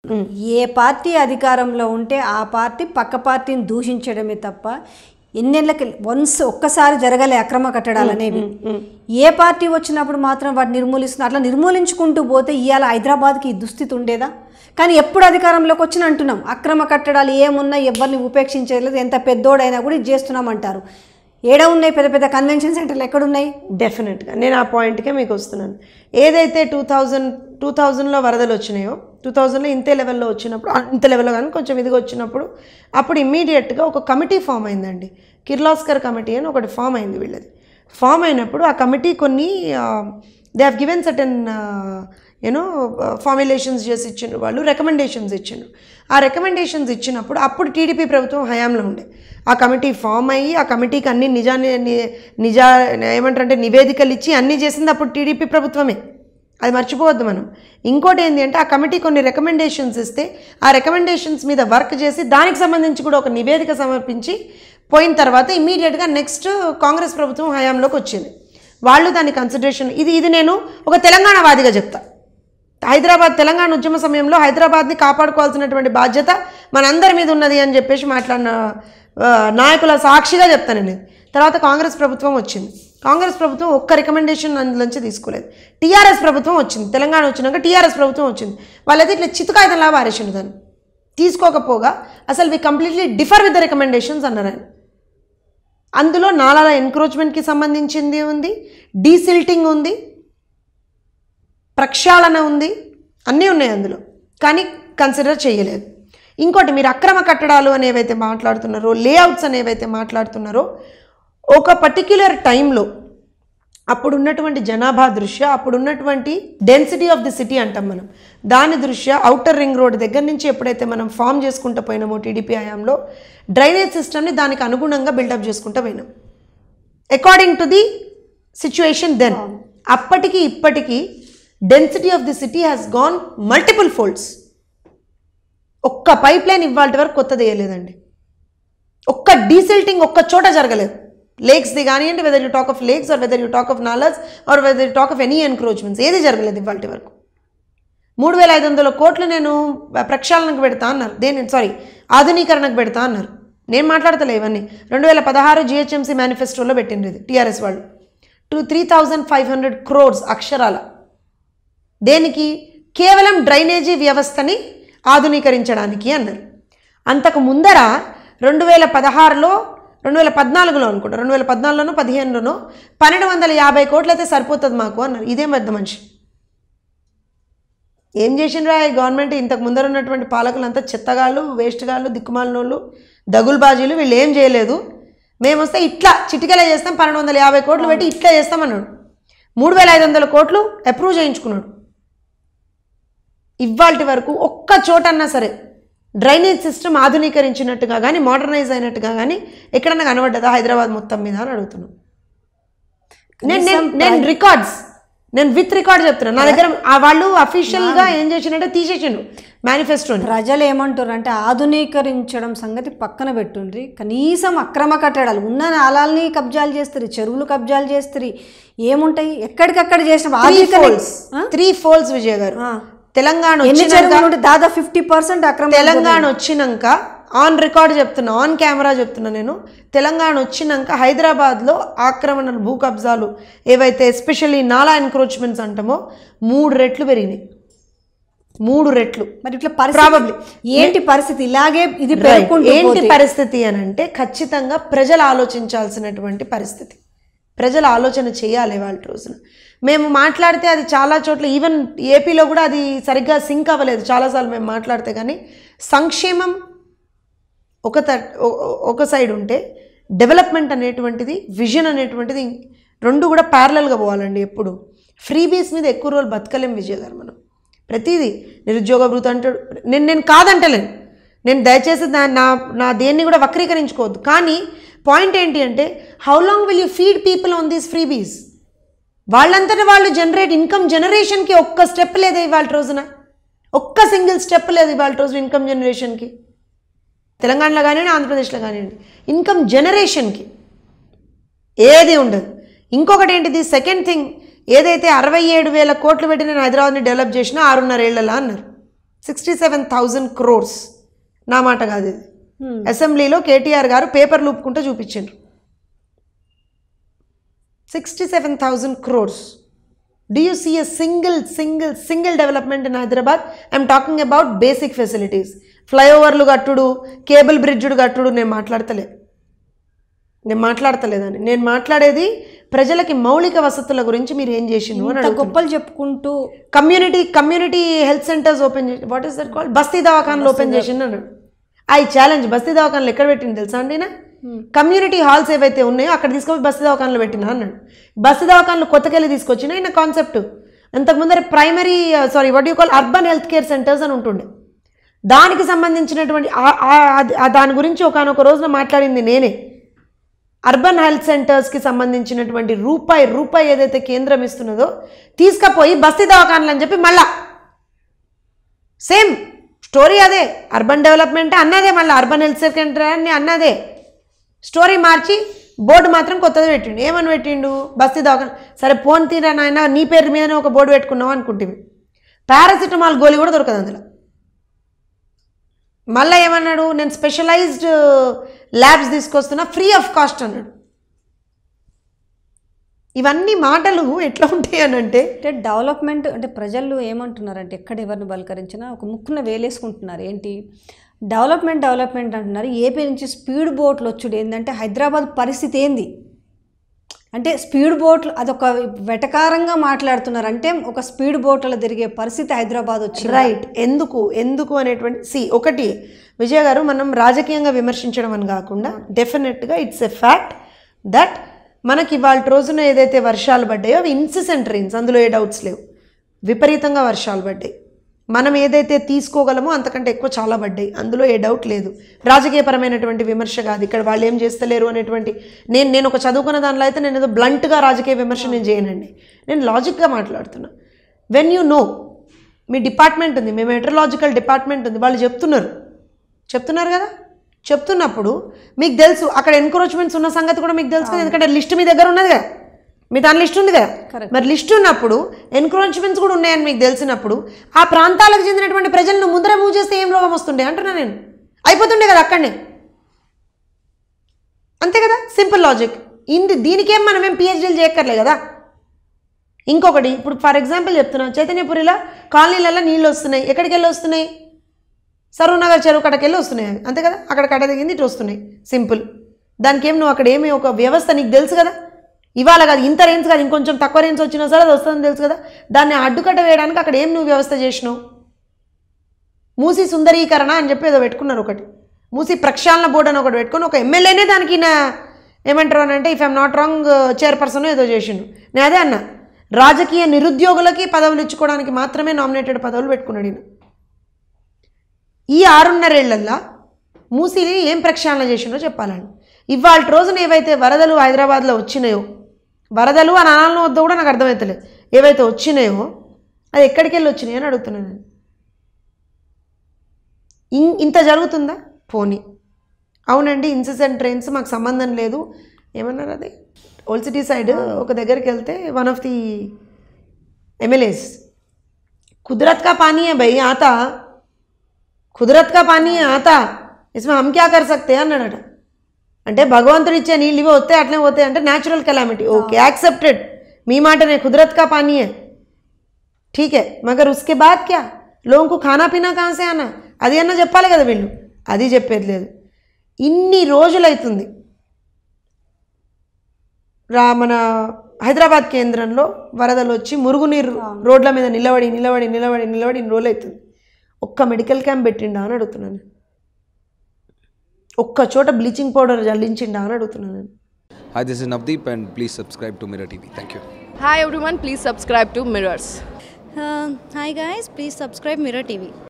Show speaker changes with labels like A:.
A: ఏ party అధికారంలో ఉంటే ఆ పార్టీ పక్క పార్టీని దూషించడమే తప్ప ఎన్నెళ్ళకి వన్స్ ఒక్కసారి జరగలే అక్రమ కట్టడాలు అనేవి ఏ పార్టీ వచ్చినప్పుడు మాత్రం వాటిని నిర్మూలిస్తుంది అట్లా నిర్మూలించుకుంటూ పోతే ఇవాళ హైదరాబాద్కి ఈ దుస్థితి ఉండేదా కానీ ఎప్పుడు అధికారంలోకి వచ్చిన అంటున్నాం అక్రమ కట్టడాలు ఏమున్నా ఎవరిని ఉపేక్షించలేదు ఎంత పెద్దోడైనా కూడా ఇది చేస్తున్నాం అంటారు ఏడ ఉన్నాయి పెద్ద పెద్ద కన్వెన్షన్ సెంటర్లు ఎక్కడున్నాయి
B: డెఫినెట్గా నేను ఆ పాయింట్కే మీకు వస్తున్నాను ఏదైతే టూ థౌజండ్ టూ థౌజండ్లో వరదలు వచ్చినాయో టూ థౌజండ్లో ఇంతే లెవెల్లో వచ్చినప్పుడు ఆ, ఇంత లెవెల్లో కానీ కొంచెం ఇదిగా వచ్చినప్పుడు అప్పుడు ఇమ్మీడియట్గా ఒక కమిటీ ఫామ్ అయిందండి కిర్లాస్కర్ కమిటీ అని ఒకటి ఫామ్ అయింది వీళ్ళది ఫామ్ అయినప్పుడు ఆ కమిటీ కొన్ని they have given certain you know formulations చేసి ఇచ్చిండ్రు వాళ్ళు రికమెండేషన్స్ ఇచ్చిండ్రు ఆ రికమెండేషన్స్ ఇచ్చినప్పుడు అప్పుడు టీడీపీ ప్రభుత్వం హయాంలో ఉండే ఆ కమిటీ ఫామ్ అయ్యి ఆ కమిటీకి అన్ని నిజాన్ని ని- నిజా ఏమంటారంటే నివేదికలు ఇచ్చి అన్నీ చేసింది అప్పుడు టీడీపీ ప్రభుత్వమే అది మర్చిపోవద్దు మనం ఇంకోటి ఏంటి అంటే ఆ కమిటీ కొన్ని రికమెండేషన్స్ ఇస్తే ఆ రికమెండేషన్స్ మీద వర్క్ చేసి దానికి సంబంధించి కూడా ఒక నివేదిక సమర్పించి పోయిన తర్వాత ఇమీడియట్గా నెక్స్ట్ కాంగ్రెస్ ప్రభుత్వం హయాంలోకి వచ్చింది వాళ్ళు దాని కన్సిడరేషన్ ఇది ఇది నేను ఒక తెలంగాణ వాదిగా చెప్తా హైదరాబాద్ తెలంగాణ ఉద్యమ సమయంలో హైదరాబాద్ని కాపాడుకోవాల్సినటువంటి బాధ్యత మనందరి మీద ఉన్నది అని చెప్పేసి మాట్లాడిన ఆ, నాయకుల సాక్షిగా చెప్తాను నేను తర్వాత కాంగ్రెస్ ప్రభుత్వం వచ్చింది కాంగ్రెస్ ప్రభుత్వం ఒక్క రికమెండేషన్ అందులోంచి తీసుకోలేదు టీఆర్ఎస్ ప్రభుత్వం వచ్చింది తెలంగాణ వచ్చినాక టీఆర్ఎస్ ప్రభుత్వం వచ్చింది వాళ్ళైతే ఇట్లా చితుకాయుధంలా వారేసిండు దాన్ని తీసుకోకపోగా అసలు we completely differ with the recommendations అన్నారు ఆయన అందులో నాలాల ఎన్క్రోచ్మెంట్కి సంబంధించింది ఉంది డీసిల్టింగ్ ఉంది ప్రక్షాళన ఉంది అన్నీ ఉన్నాయి అందులో కానీ కన్సిడర్ చేయలేదు ఇంకోటి మీరు అక్రమ కట్టడాలు అనేవైతే మాట్లాడుతున్నారో లేఅవుట్స్ అనేవైతే మాట్లాడుతున్నారో ఒక పర్టిక్యులర్ టైంలో అప్పుడు ఉన్నటువంటి జనాభా దృష్ట్యా అప్పుడు ఉన్నటువంటి డెన్సిటీ ఆఫ్ ది సిటీ అంటాం మనం దాని దృష్ట్యా అవుటర్ రింగ్ రోడ్ దగ్గర నుంచి ఎప్పుడైతే మనం ఫామ్ చేసుకుంటూ పోయినామో టీడీపీ హయాంలో డ్రైనేజ్ సిస్టమ్ని దానికి అనుగుణంగా బిల్డప్ చేసుకుంటూ పోయినాం according to the situation then అప్పటికి ఇప్పటికీ density of the city has gone multiple folds ఒక్క పైప్ లైన్ ఇవాళ వరకు కొత్తది వేయలేదండి ఒక్క డీసెల్టింగ్ ఒక్క చోట జరగలేదు లేక్స్ది కానివ్వండి whether you talk of lakes or whether you talk of nalas or whether you talk of any encroachments ఏది జరగలేదు ఇవాళ వరకు మూడు వేల ఐదు వందల కోట్లు నేను ప్రక్షాళనకు పెడతా అన్నారు దేని సారీ ఆధునీకరణకు పెడతా అన్నారు నేను మాట్లాడతలే ఇవన్నీ రెండు వేల పదహారు జిహెచ్ఎంసీ మేనిఫెస్టోలో పెట్టింది ఇది టీఆర్ఎస్ వాళ్ళు two three thousand five hundred crores అక్షరాల దేనికి కేవలం డ్రైనేజీ వ్యవస్థని ఆధునీకరించడానికి అన్నారు అంతకు ముందర రెండు వేల పదహారులో రెండు వేల పద్నాలుగులో అనుకుంటా రెండు వేల పద్నాలుగులోనో పదిహేనులోనో పన్నెండు వందల యాభై కోట్లు అయితే సరిపోతుంది మాకు అన్నారు ఇదేం పెద్ద మనిషి ఏం చేసిండ్రా ఈ గవర్నమెంట్ ఇంతకు ముందర ఉన్నటువంటి పాలకులంతా చెత్తగాళ్ళు వేస్ట్గాళ్ళు దిక్కుమాలినోళ్ళు దగులుబాజీలు వీళ్ళు ఏం చేయలేదు మేము వస్తే ఇట్లా చిటికెలా చేస్తాం పన్నెండు వందల యాభై కోట్లు పెట్టి ఇట్లా చేస్తామన్నాడు మూడు వేల ఐదు వందల కోట్లు అప్రూవ్ చేయించుకున్నాడు ఇవాల్టి వరకు ఒక్క చోటన్నా సరే డ్రైనేజ్ సిస్టమ్ ఆధునీకరించినట్టుగా కానీ మోడర్నైజ్ అయినట్టుగా కానీ ఎక్కడన్నా కనబడ్డదా హైదరాబాద్ మొత్తం మీద అని అడుగుతున్నాను నేను నేను నేను రికార్డ్స్ నేను విత్ రికార్డ్ చెప్తున్నా నా దగ్గర ఆ వాళ్ళు అఫీషియల్ గా ఏం చేసిండంటే తీసేసిండు మేనిఫెస్టోని
A: ప్రజలు ఏమంటారు అంటే ఆధునీకరించడం సంగతి పక్కన పెట్టుండ్రి కనీసం అక్రమ కట్టడాలు ఉన్న నాలాల్ని కబ్జాలు చేస్తారు చెరువులు కబ్జాలు చేస్తారు ఏముంటాయి ఎక్కడికక్కడ చేసిన
B: త్రీ
A: ఆధునీకరణ-
B: ఫోల్స్ త్రీ ఫోల్స్ విజయ్ గారు
A: ఆ.
B: తెలంగాణ
A: ఎన్ని
B: వచ్చినాక
A: చెరువులు ఉంటే దాదాపు ఫిఫ్టీ పర్సెంట్ అక్రమ
B: తెలంగాణ వచ్చినాక ఆన్ రికార్డ్ చెప్తున్నా ఆన్ కెమెరా చెప్తున్నా నేను తెలంగాణ వచ్చినాక హైదరాబాద్లో ఆక్రమణలు భూ కబ్జాలు ఏవైతే ఎస్పెషల్లీ నాలా ఎన్క్రోచ్మెంట్స్ అంటామో మూడు రెట్లు పెరిగినాయి మూడు రెట్లు
A: మరి ఇట్లా పరిస్థితి
B: Probably.
A: ఏంటి పరిస్థితి ఇలాగే ఇది
B: Right.
A: పెరుగుకుంటూ
B: ఏంటి
A: పోతే
B: పరిస్థితి అని అంటే ఖచ్చితంగా ప్రజలు ఆలోచించాల్సినటువంటి పరిస్థితి ప్రజలు ఆలోచన చేయాలి వాళ్ళ రోజున మేము మాట్లాడితే అది చాలా చోట్ల ఈవెన్ ఏపీలో కూడా అది సరిగ్గా సింక్ అవ్వలేదు చాలాసార్లు మేము మాట్లాడితే కానీ సంక్షేమం ఒక త ఒ- ఒ- ఒక సైడ్ ఉంటే డెవలప్మెంట్ అనేటువంటిది విజన్ అనేటువంటిది రెండు కూడా ప్యారలల్గా పోవాలండి ఎప్పుడు ఫ్రీబీస్ మీద ఎక్కువ రోజులు బతకలేం విజయ్ గారు మనం ప్రతిదీ నిరుద్యోగ భృతి అంటాడు నేను నేను కాదంటలేను నేను దయచేసి నా నా నా దేన్ని కూడా వక్రీకరించుకోవద్దు కానీ పాయింట్ ఏంటి అంటే how long will you feed people on these freebies వాళ్ళంతటా వాళ్ళు జనరేట్ ఇన్కమ్ జనరేషన్కి ఒక్క స్టెప్ లేదు ఇవాళ రోజున ఒక్క సింగిల్ స్టెప్ లేదు ఇవాళ రోజున ఇన్కమ్ జనరేషన్కి తెలంగాణలో కానివ్వండి ఆంధ్రప్రదేశ్లో కానివ్వండి ఇన్కమ్ జనరేషన్కి ఏది ఉండదు ఇంకొకటి ఏంటిది సెకండ్ థింగ్ ఏదైతే అరవై ఏడు వేల కోట్లు పెట్టి నేను హైదరాబాద్ని డెవలప్ చేసినా ఆరున్నర ఏళ్ళలా అన్నారు సిక్స్టీ సెవెన్ థౌజండ్ క్రోర్స్ నా మాట కాదు ఇది అసెంబ్లీలో కేటీఆర్ గారు పేపర్ లూపుకుంటూ చూపించారు sixty seven thousand crores do you see a single single single development in Hyderabad I'm talking about basic facilities ఫ్లైఓవర్లు కట్టుడు కేబుల్ బ్రిడ్జుడు కట్టుడు నేను మాట్లాడతలే నేను మాట్లాడతలేదని నేను మాట్లాడేది ప్రజలకి మౌలిక వసతుల గురించి మీరు ఏం చేసిండ్రు అని
A: ఇంత గొప్పలు చెప్పుకుంటూ
B: community community health centres open చేసి what is that call basti దవాఖానలు ఓపెన్ చేసిండు అన్నాడు ఐ ఛాలెంజ్ బస్తీ దవాఖానలు ఎక్కడ పెట్టింది తెలుసా అండి కమ్యూనిటీ హాల్స్ ఏవైతే ఉన్నాయో అక్కడ తీసుకొని బస్తీ దవాఖానలో పెట్టినా అన్నాడు బస్తీ దవాఖానలు కొత్తకెళ్ళి తీసుకొచ్చిన ఈయన కాన్సెప్ట్ అంతకుముందర primary sorry what you call urban health care centres అని ఉంటుండే దానికి సంబంధించినటువంటి ఆ- ఆ- అది- ఆ దాని గురించి ఒకనొక రోజున మాట్లాడింది నేనే అర్బన్ హెల్త్ సెంటర్స్కి సంబంధించినటువంటి రూపాయి రూపాయి ఏదైతే కేంద్రం ఇస్తున్నదో తీసుకపోయి బస్తీ దవాఖానలు అని చెప్పి మళ్ళా సేమ్ స్టోరీ అదే అర్బన్ డెవలప్మెంట్ అన్నదే మళ్ళీ అర్బన్ హెల్త్ సెంటర్ అని అన్నదే స్టోరీ మార్చి బోర్డు మాత్రం కొత్తది పెట్టిండు ఏమని పెట్టిండు బస్తీ దవాఖాన సరే ఫోన్ తీరా నాయన నీ పేరు మీదనే ఒక బోర్డు పెట్టుకున్నావు అనుకుంటుంది పారాసిటమాల్ గోళీ కూడా దొరకదు అందులో మళ్ళీ ఏమన్నాడు నేను స్పెషలైజ్డ్ ల్యాబ్స్ తీసుకొస్తున్నా ఫ్రీ ఆఫ్ కాస్ట్ అన్నాడు ఇవన్నీ మాటలు ఎట్లా ఉంటాయి అని అంటే
A: అంటే డెవలప్మెంట్ అంటే ప్రజలు ఏమంటున్నారంటే ఎక్కడ ఎవరిని బలకరించినా ఒక ముక్కున వేలేసుకుంటున్నారు ఏంటి డెవలప్మెంట్ డెవలప్మెంట్ అంటున్నారు ఏపీ నుంచి స్పీడ్ బోట్లు వచ్చుడు ఏంటంటే హైదరాబాద్ పరిస్థితి ఏంది అంటే స్పీడ్ బోట్లు అదొక వెటకారంగా మాట్లాడుతున్నారు అంటే ఒక స్పీడ్ బోట్లలో తిరిగే పరిస్థితి హైదరాబాద్ వచ్చింది
B: రైట్ ఎందుకు ఎందుకు అనేటువంటి సి ఒకటి విజయ్ గారు మనం రాజకీయంగా విమర్శించడం అని కాకుండా డెఫినెట్గా ఇట్స్ ఎ ఫ్యాక్ట్ దట్ మనకి ఇవాళ రోజున ఏదైతే వర్షాలు పడ్డాయో అవి ఇన్సిసెంట్ రెయిన్స్ అందులో ఏ డౌట్స్ లేవు విపరీతంగా వర్షాలు పడ్డాయి మనం ఏదైతే తీసుకోగలమో అంతకంటే ఎక్కువ చాలా పడ్డాయి అందులో ఏ డౌట్ లేదు రాజకీయపరమైనటువంటి విమర్శ కాదు ఇక్కడ వాళ్ళు ఏం చేస్తలేరు అనేటువంటి నేను నేను ఒక చదువుకున్న దానిలో అయితే నేను ఏదో బ్లంట్గా రాజకీయ విమర్శ నేను చేయనండి నేను లాజిక్గా మాట్లాడుతున్నా వెన్ యూ నో మీ డిపార్ట్మెంట్ ఉంది మీ మెట్రలాజికల్ డిపార్ట్మెంట్ ఉంది వాళ్ళు చెప్తున్నారు చెప్తున్నారు కదా చెప్తున్నప్పుడు మీకు తెలుసు అక్కడ ఎన్క్రోచ్మెంట్స్ ఉన్న సంగతి కూడా మీకు తెలుసు కదా ఎందుకంటే లిస్ట్ మీ దగ్గర ఉన్నది కదా మీ దాని లిస్ట్ ఉంది కదా
A: Correct.
B: మరి లిస్ట్ ఉన్నప్పుడు ఎన్క్రోచ్మెంట్స్ కూడా ఉన్నాయని మీకు తెలిసినప్పుడు ఆ ప్రాంతాలకు చెందినటువంటి ప్రజలను ముందరే మూవ్ చేస్తే ఏం రోగం వస్తుండే అంటున్నా నేను అయిపోతుండే కదా అక్కడనే అంతే కదా సింపుల్ లాజిక్ ఇంది దీనికేం మనం ఏం పిహెచ్డీలు చేయక్కర్లే కదా ఇంకొకటి ఇప్పుడు ఫర్ ఎగ్జాంపుల్ చెప్తున్నా చైతన్యపురిలో కాలనీలలో నీళ్ళు వస్తున్నాయి ఎక్కడికి వెళ్ళి వస్తున్నాయి సరూనగర్ చెరువు కట్టకి వెళ్ళి వస్తున్నాయి అవి. అంతే కదా అక్కడ కట్ట దిగింది ఇటు వస్తున్నాయి సింపుల్ దానికి ఏం నువ్వు అక్కడ ఏమి ఒక వ్యవస్థ నీకు తెలుసు కదా ఇవాళ కాదు ఇంత రేంజ్ కాదు ఇంకొంచెం తక్కువ రేంజ్ వచ్చినా సరే అది వస్తుందని తెలుసు కదా దాన్ని అడ్డుకట్ట వేయడానికి అక్కడ ఏం నువ్వు వ్యవస్థ చేసినావు మూసి సుందరీకరణ అని చెప్పి ఏదో పెట్టుకున్నారు ఒకటి మూసి ప్రక్షాళన బోర్డు అని ఒకటి పెట్టుకొని ఒక ఎమ్మెల్యేనే దానికి నా ఏమంటారు అని అంటే if I'm not wrong chairperson ఏదో చేసిండు నేను అదే అన్నా రాజకీయ నిరుద్యోగులకి పదవులు ఇచ్చుకోవడానికి మాత్రమే నామినేటెడ్ పదవులు పెట్టుకున్నాడు ఈయన ఈ ఆరున్నరేళ్లల్లా మూసిని ఏం ప్రక్షాళన చేసిండో చెప్పాలండి ఇవాళ రోజున ఏవైతే వరదలు హైదరాబాద్లో వచ్చినాయో వరదలు అని అనాలను వద్దో కూడా నాకు అర్థమవుతలేదు ఏవైతే వచ్చినాయో అది ఎక్కడికి వెళ్ళి వచ్చినాయి అని అడుగుతున్నాను నేను ఇన్ ఇంత జరుగుతుందా పోనీ అవునండి ఇన్సిడెంట్ ట్రైన్స్ మాకు సంబంధం లేదు ఏమన్నారు అది ఓల్డ్ సిటీ సైడ్ ఒక దగ్గరికి వెళ్తే వన్ ఆఫ్ ది ఎమ్మెల్యేస్ కుదరత్ కా పానీ है भाई आता కుదరత్ కా పానీ है आता इसमें हम क्या कर सकते हैं అన్నాడట అంటే భగవంతుడు ఇచ్చే నీళ్ళు ఇవి వస్తాయి అట్లే పోతాయి అంటే న్యాచురల్ కెలామిటీ ఓకే యాక్సెప్టెడ్ మీ మాటనే కుదరత్ కా పానీ है ठीक है मगर उसके बाद क्या लोगों को खाना पीना कहाँ से आना అది అన్న చెప్పాలి కదా వీళ్ళు అది చెప్పేది లేదు ఇన్ని రోజులైతుంది రా మన హైదరాబాద్ కేంద్రంలో వరదలు వచ్చి మురుగునీరు రోడ్ల మీద నిలబడి నిలబడి నిలబడి నిలబడి ఇన్ని రోజులు అవుతుంది ఒక్క మెడికల్ క్యాంప్ పెట్టిండా అని అడుగుతున్నాను ఒక్క చోట బ్లీచింగ్ పౌడర్ జల్లించిండా అని అడుగుతున్నాను నేను
C: Hi, this is Navdeep, and please subscribe to Mirror TV. Thank you.
D: Hi everyone, please subscribe to Mirrors.
E: Uh, hi guys, please subscribe Mirror TV.